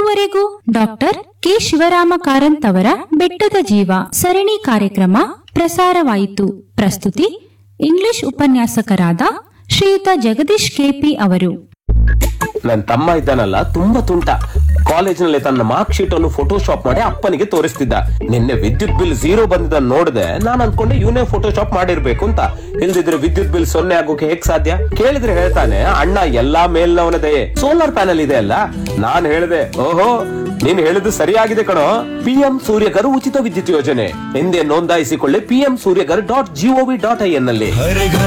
ಇದುವರೆಗೂ doctor K Shivarama Karanth ಅವರ ಬೆಟ್ಟದ ಜೀವ ಸರಣಿ ಕಾರ್ಯಕ್ರಮ ಪ್ರಸಾರವಾಯಿತು ಪ್ರಸ್ತುತಿ ಇಂಗ್ಲಿಷ್ ಉಪನ್ಯಾಸಕರಾದ ಶ್ರೀಯುತ ಜಗದೀಶ್ ಕೆಪಿ ಅವರು ನನ್ ತಮ್ಮ ಇದ್ದಾನಲ್ಲ ತುಂಬಾ ತುಂಟ ಕಾಲೇಜಿನಲ್ಲಿ ತನ್ನ ಮಾರ್ಕ್ ಶೀಟ್ ಅನ್ನು ಫೋಟೋಶಾಪ್ ಮಾಡಿ ಅಪ್ಪನಿಗೆ ತೋರಿಸ್ತಿದ್ದ ನಿನ್ನೆ ವಿದ್ಯುತ್ ಬಿಲ್ ಝೀರೋ ಬಂದಿದ್ದ ನೋಡಿದೆ ನಾನು ಅನ್ಕೊಂಡೆ ಇವನೇ ಫೋಟೋಶಾಪ್ ಮಾಡಿರ್ಬೇಕು ಅಂತ ಇಲ್ದಿದ್ರೆ ವಿದ್ಯುತ್ ಬಿಲ್ ಸೊನ್ನೆ ಆಗೋಕೆ ಹೇಗ್ ಸಾಧ್ಯ ಕೇಳಿದ್ರೆ ಹೇಳ್ತಾನೆ ಅಣ್ಣ ಎಲ್ಲಾ ಮೇಲ್ನವನದೇ ಸೋಲಾರ್ ಪ್ಯಾನಲ್ ಇದೆ ಅಲ್ಲ ನಾನ್ ಹೇಳ್ದೆ ಓಹೋ ನೀನ್ ಹೇಳಿದ್ದು ಸರಿಯಾಗಿದೆ ಕಣೋ ಪಿಎಂ ಸೂರ್ಯಗರ್ ಉಚಿತ ವಿದ್ಯುತ್ ಯೋಜನೆ ಹಿಂದೆ ನೋಂದಾಯಿಸಿಕೊಳ್ಳಿ PM Suryaghar dot gov dot I N ನಲ್ಲಿ हर घर